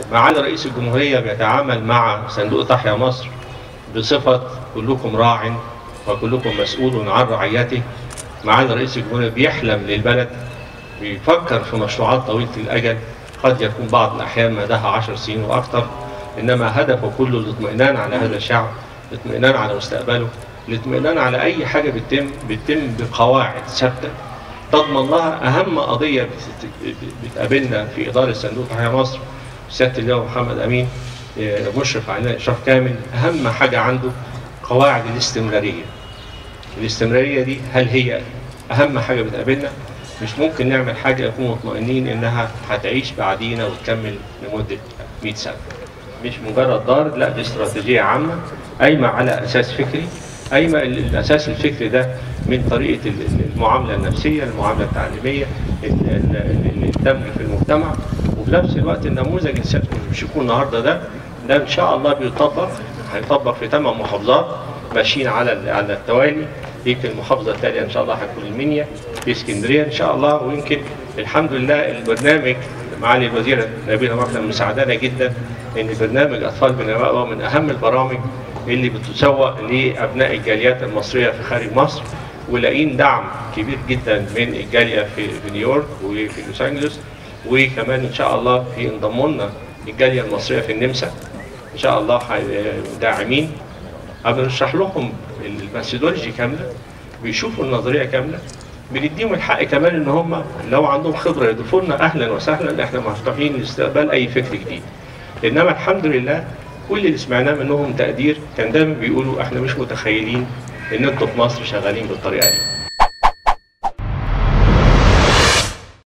معالي رئيس الجمهورية بيتعامل مع صندوق تحيا مصر بصفة كلكم راع وكلكم مسؤول عن رعيته معالي رئيس الجمهورية بيحلم للبلد بيفكر في مشروعات طويلة الأجل قد يكون بعض الأحيان مداها عشر سنين وأكثر إنما هدفه كله الاطمئنان على هذا الشعب الاطمئنان على مستقبله الاطمئنان على أي حاجة بتتم بتتم بقواعد ثابتة تضمن لها أهم قضية بتت- بتقابلنا في إدارة صندوق تحيا مصر سيادة اللواء محمد أمين آه، مشرف علينا إشراف كامل أهم حاجة عنده قواعد الاستمرارية الاستمرارية دي هل هي أهم حاجة بتقابلنا مش ممكن نعمل حاجة نكون مطمئنين إنها هتعيش بعدينا وتكمل لمدة 100 سنة مش مجرد ضارب لا دي استراتيجية عامة قايمة على أساس فكري قايمة ال- الأساس الفكري ده من طريقة ال- ال- المعاملة النفسية المعاملة التعليمية ال- ال- ال- الدمج في المجتمع وفي نفس الوقت النموذج اللي سيادتكم بتشوفوه النهارده ده ده إن شاء الله بيطبق هيطبق في ثمان محافظات ماشيين على ال- على التوالي يمكن المحافظة التالية إن شاء الله هتكون المنيا في اسكندرية إن شاء الله ويمكن الحمد لله البرنامج معالي الوزيرة نبيلة مكرم مساعدانا جدا ان برنامج اطفال بنماء هو من اهم البرامج اللي بتسوق لابناء الجاليات المصريه في خارج مصر ولاقين دعم كبير جدا من الجاليه في في نيويورك وفي لوس انجلوس وكمان ان شاء الله في انضموا لنا الجاليه المصريه في النمسا ان شاء الله هي- داعمين بنشرح لهم الميثودولوجي كامله بيشوفوا النظريه كامله بنديهم الحق كمان ان هم لو عندهم خبره يضيفوا لنا اهلا وسهلا احنا مفتوحين لاستقبال اي فكر جديد انما الحمد لله كل اللي سمعناه منهم تقدير كان دايما بيقولوا احنا مش متخيلين ان انتوا في مصر شغالين بالطريقه دي